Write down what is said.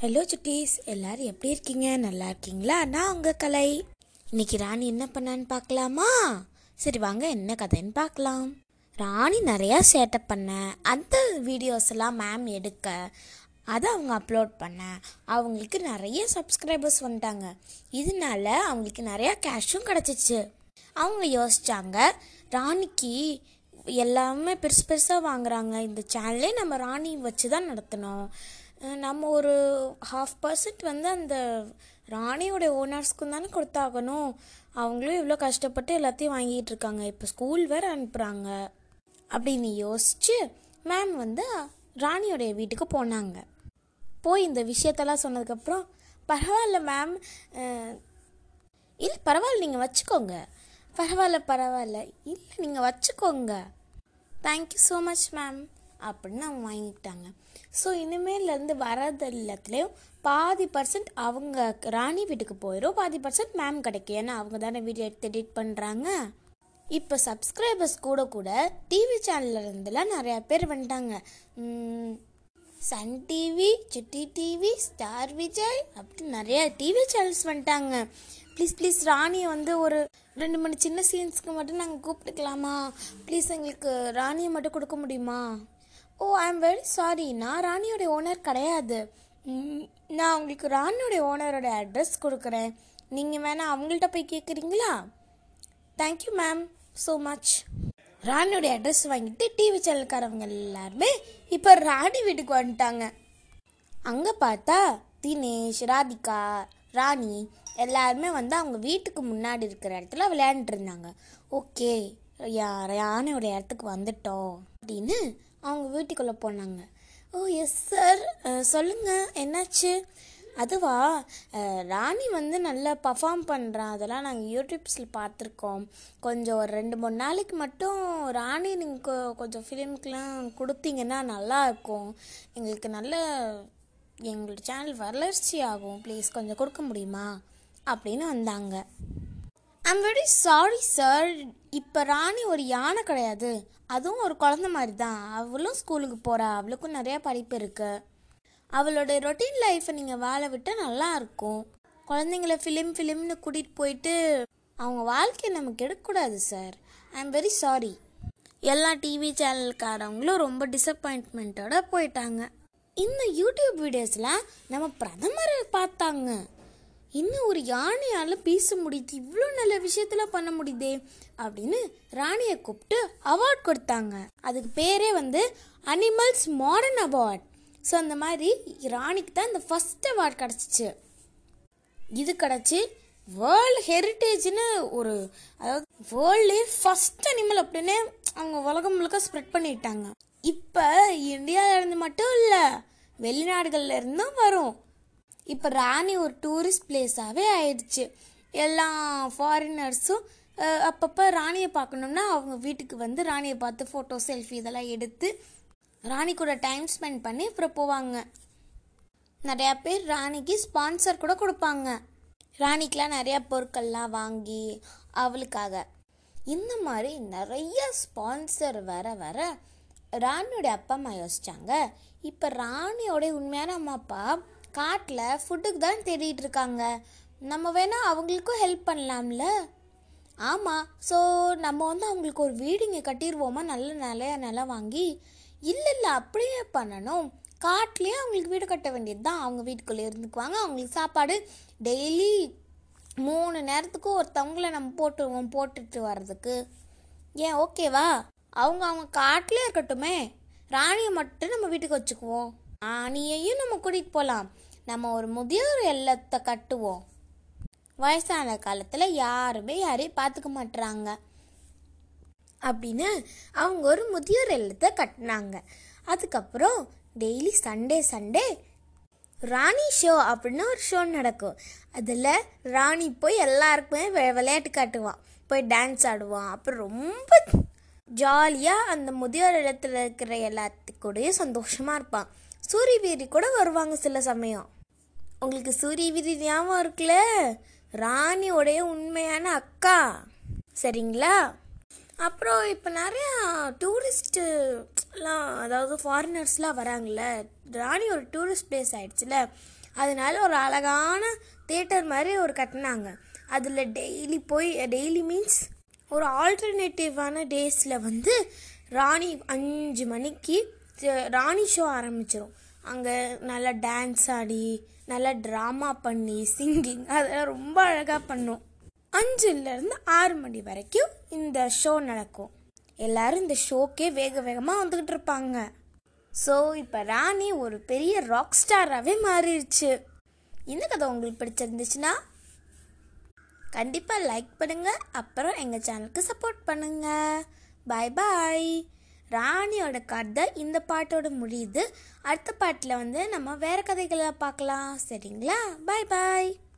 hello சுட்டீஸ் எல்லாரும் எப்படி இருக்கீங்க நல்லா இருக்கீங்களா நான் உங்கள் கலை இன்னைக்கு ராணி என்ன பண்ணான்னு பார்க்கலாமா சரி வாங்க என்ன கதைன்னு பார்க்கலாம் ராணி நிறையா சேட்டை பண்ண அந்த வீடியோஸ் எல்லாம் மேம் எடுக்க அதை அவங்க அப்லோட் பண்ண அவங்களுக்கு நிறைய சப்ஸ்கிரைபர்ஸ் வந்துட்டாங்க இதனால அவங்களுக்கு நிறையா கேஷும் கிடச்சிச்சு அவங்க யோசிச்சாங்க ராணிக்கு எல்லாமே பெருசு பெருசாக வாங்குறாங்க இந்த சேனலே நம்ம ராணி வச்சு தான் நடத்தணும் அஹ் நம்ம ஒரு ஹாஃப் பர்சன்ட் வந்து அந்த ராணியோட ஓனர்ஸ்க்கும் தானே கொடுத்தாகணும் அவங்களும் இவ்வளோ கஷ்டப்பட்டு எல்லாத்தையும் வாங்கிட்டு இருக்காங்க இப்போ ஸ்கூல் வேறு அனுப்புகிறாங்க அப்படின்னு யோசிச்சு மேம் வந்து ராணியோடைய வீட்டுக்கு போனாங்க போய் இந்த விஷயத்தெல்லாம் சொன்னதுக்கப்புறம் பரவாயில்ல மேம் இல்லை பரவாயில்ல நீங்கள் வச்சுக்கோங்க பரவாயில்ல பரவாயில்ல இல்லை நீங்கள் வச்சுக்கோங்க தேங்க்யூ ஸோ மச் மேம் அப்படின்னு அவங்க வாங்கிக்கிட்டாங்க ஸோ இனிமேலேருந்து வரது எல்லாத்துலேயும் பாதி பர்சன்ட் அவங்க ராணி வீட்டுக்கு போயிடும் பாதி பர்சன்ட் மேம் கிடைக்கும் ஏன்னா அவங்க தானே வீடியோ எடுத்து எடிட் பண்ணுறாங்க இப்போ சப்ஸ்கிரைபர்ஸ் கூட கூட டிவி சேனல்ல இருந்துலாம் நிறையா பேர் வந்துட்டாங்க உம், Sun TV Chutti TV Star Vijay அப்படி நிறைய டிவி சேனல்ஸ் வந்துட்டாங்க ப்ளீஸ் ப்ளீஸ் ராணியை வந்து ஒரு ரெண்டு மணி சின்ன சீன்ஸ்க்கு மட்டும் நாங்கள் கூப்பிட்டுக்கலாமா ப்ளீஸ் எங்களுக்கு ராணியை மட்டும் கொடுக்க முடியுமா oh I am very sorry நான் ராணியோட ஓனர் கிடையாது ம், நான் உங்களுக்கு ராணியோட ஓனரோட அட்ரஸ் கொடுக்குறேன் நீங்கள் வேணால் அவங்கள்ட்ட போய் கேட்குறீங்களா தேங்க்யூ மேம் ஸோ மச் ராணியோட அட்ரஸ் வாங்கிட்டு டிவி சேனல்காரவங்க எல்லாருமே இப்போ ராணி வீட்டுக்கு வந்துட்டாங்க அங்கே பார்த்தா தினேஷ் ராதிகா ராணி எல்லாருமே வந்து அவங்க வீட்டுக்கு முன்னாடி இருக்கிற இடத்துல விளையாண்டுட்டு இருந்தாங்க ஓகே யானையோட இடத்துக்கு வந்துட்டோம் அப்படின்னு அவங்க வீட்டுக்குள்ளே போனாங்க ஓ எஸ் சார் சொல்லுங்கள் என்னாச்சு அதுவா அஹ், ராணி வந்து நல்லா பர்ஃபார்ம் பண்ணுறான் அதெல்லாம் நாங்கள் யூடியூப்ஸில் பார்த்துருக்கோம் கொஞ்சம் ஒரு ரெண்டு மூணு நாளைக்கு மட்டும் ராணி நீங்கள் கொஞ்சம் ஃபிலிம்க்கெலாம் கொடுத்தீங்கன்னா நல்லா இருக்கும் எங்களுக்கு நல்ல எங்களோட சேனல் வளர்ச்சி ஆகும் ப்ளீஸ் கொஞ்சம் கொடுக்க முடியுமா அப்படின்னு வந்தாங்க ஐம் வெரி சாரி சார் இப்போ ராணி ஒரு யானை கிடையாது அதுவும் ஒரு குழந்த மாதிரி தான் அவளும் ஸ்கூலுக்கு போகிறா அவளுக்கும் நிறையா படிப்பு இருக்கு அவளோட ரொட்டீன் லைஃப்பை நீங்கள் வாழ விட்டால் நல்லா இருக்கும் குழந்தைங்கள ஃபிலிம் ஃபிலிம்னு கூட்டிகிட்டு போயிட்டு அவங்க வாழ்க்கையை நமக்கு எடுக்கக்கூடாது sir I am very sorry எல்லா டிவி சேனல்காரவங்களும் ரொம்ப டிசப்பாயின்ட்மெண்ட்டோட போயிட்டாங்க இந்த யூடியூப் வீடியோஸில் நம்ம பிரதமரை பார்த்தாங்க இன்னும் ஒரு யானையால் பேச முடியுது இவ்வளோ நல்ல விஷயத்தில் பண்ண முடியுதே அப்படின்னு ராணியை கூப்பிட்டு அவார்ட் கொடுத்தாங்க அதுக்கு பேரே வந்து அனிமல்ஸ் மாடர்ன் அவார்ட் ஸோ அந்த மாதிரி ராணிக்கு தான் இந்த ஃபஸ்ட் அவார்ட் கிடச்சிச்சு இது கிடச்சி வேர்ல்ட் ஹெரிட்டேஜ்னு ஒரு அதாவது வேர்ல்ட்லே ஃபஸ்ட் அனிமல் அப்படின்னு அவங்க உலகம் முழுக்க ஸ்ப்ரெட் பண்ணிட்டாங்க இப்போ இந்தியாவில இருந்து மட்டும் இல்லை வெளிநாடுகள்ல இருந்தும் வரும் இப்போ ராணி ஒரு டூரிஸ்ட் பிளேஸாகவே ஆயிடுச்சு எல்லா ஃபாரினர்ஸும் அப்பப்போ ராணியை பார்க்கணுன்னா அவங்க வீட்டுக்கு வந்து ராணியை பார்த்து ஃபோட்டோ செல்ஃபி இதெல்லாம் எடுத்து ராணி கூட டைம் ஸ்பெண்ட் பண்ணி அப்புறம் போவாங்க நிறையா பேர் ராணிக்கு ஸ்பான்சர் கூட கொடுப்பாங்க ராணிக்கெலாம் நிறையா பொருட்கள்லாம் வாங்கி அவளுக்காக இந்த மாதிரி நிறைய ஸ்பான்சர் வர வர ராணியோட அப்பா அம்மா யோசிச்சாங்க இப்போ ராணியோட உண்மையான அம்மா அப்பா காட்டில் ஃபுட்டுக்கு தான் தேடிட்டு இருக்காங்க நம்ம வேணா அவங்களுக்கும் ஹெல்ப் பண்ணலாம்ல ஆமாம் ஸோ நம்ம வந்து அவங்களுக்கு ஒரு வீடு இங்கே கட்டிடுவோமா நல்ல நிலைய நிலம் வாங்கி இல்லை இல்லை அப்படியே பண்ணணும் காட்டிலேயே அவங்களுக்கு வீடு கட்ட வேண்டியது தான் அவங்க வீட்டுக்குள்ளே இருந்துக்குவாங்க அவங்களுக்கு சாப்பாடு டெய்லி மூணு நேரத்துக்கு ஒருத்தவங்கள நம்ம போட்டுருவோம் போட்டுட்டு வர்றதுக்கு ஏன் ஓகேவா அவங்க அவங்க காட்டிலே இருக்கட்டுமே ராணியை மட்டும் நம்ம வீட்டுக்கு வச்சுக்குவோம் ராணியையும் நம்ம கூட்டிகிட்டு போகலாம் நம்ம ஒரு முதியோர் இல்லத்தை கட்டுவோம் வயசான காலத்தில் யாருமே யாரையும் பார்த்துக்க மாட்டுறாங்க அப்படின்னு அவங்க ஒரு முதியோர் இல்லத்தை கட்டினாங்க அதுக்கப்புறம் daily Sunday Sunday Rani show அப்படின்னு ஒரு ஷோ நடக்கும் அதில் ராணி போய் எல்லாருக்குமே வெ- விளையாட்டு காட்டுவான் போய் டான்ஸ் ஆடுவான் அப்புறம் ரொம்ப ஜாலியாக அந்த முதியோர் இடத்துல இருக்கிற எல்லாத்துக்கூடயும் சந்தோஷமாக இருப்பான் சூரிய வீரி கூட வருவாங்க சில சமயம் உங்களுக்கு சூரிய வீரி ஞாபகம் இருக்குல்ல ராணியோடைய உண்மையான அக்கா சரிங்களா அப்புறம் இப்போ நிறையா டூரிஸ்ட்டுலாம் அதாவது ஃபாரினர்ஸ்லாம் வராங்கல்ல ராணி ஒரு டூரிஸ்ட் பிளேஸ் ஆயிடுச்சுல அதனால ஒரு அழகான தேட்டர் மாதிரி ஒரு கட்டினாங்க அதில் டெய்லி போய் டெய்லி மீன்ஸ் ஒரு ஆல்டர்னேட்டிவான டேஸில் வந்து ராணி அஞ்சு மணிக்கு த- ராணி ஷோ ஆரம்பிச்சிடும் அங்கே நல்லா டான்ஸ் ஆடி நல்லா ட்ராமா பண்ணி சிங்கிங் அதெல்லாம் ரொம்ப அழகாக பண்ணும் அஞ்சுலேருந்து ஆறு மணி வரைக்கும் இந்த ஷோ நடக்கும் எல்லாரும் இந்த ஷோக்கே வேக வேகமாக வந்துக்கிட்டு இருப்பாங்க ஸோ இப்போ ராணி ஒரு பெரிய ராக் ஸ்டாராகவே மாறிடுச்சு இந்த கதை உங்களுக்கு பிடிச்சிருந்துச்சுன்னா கண்டிப்பாக லைக் பண்ணுங்கள் அப்புறம் எங்கள் சேனலுக்கு சப்போர்ட் பண்ணுங்கள் பாய் பாய் ராணியோட கதை இந்த பாட்டோட முடியுது அடுத்த பாட்டில் வந்து நம்ம வேறு கதைகளை பார்க்கலாம் சரிங்களா பாய் பாய்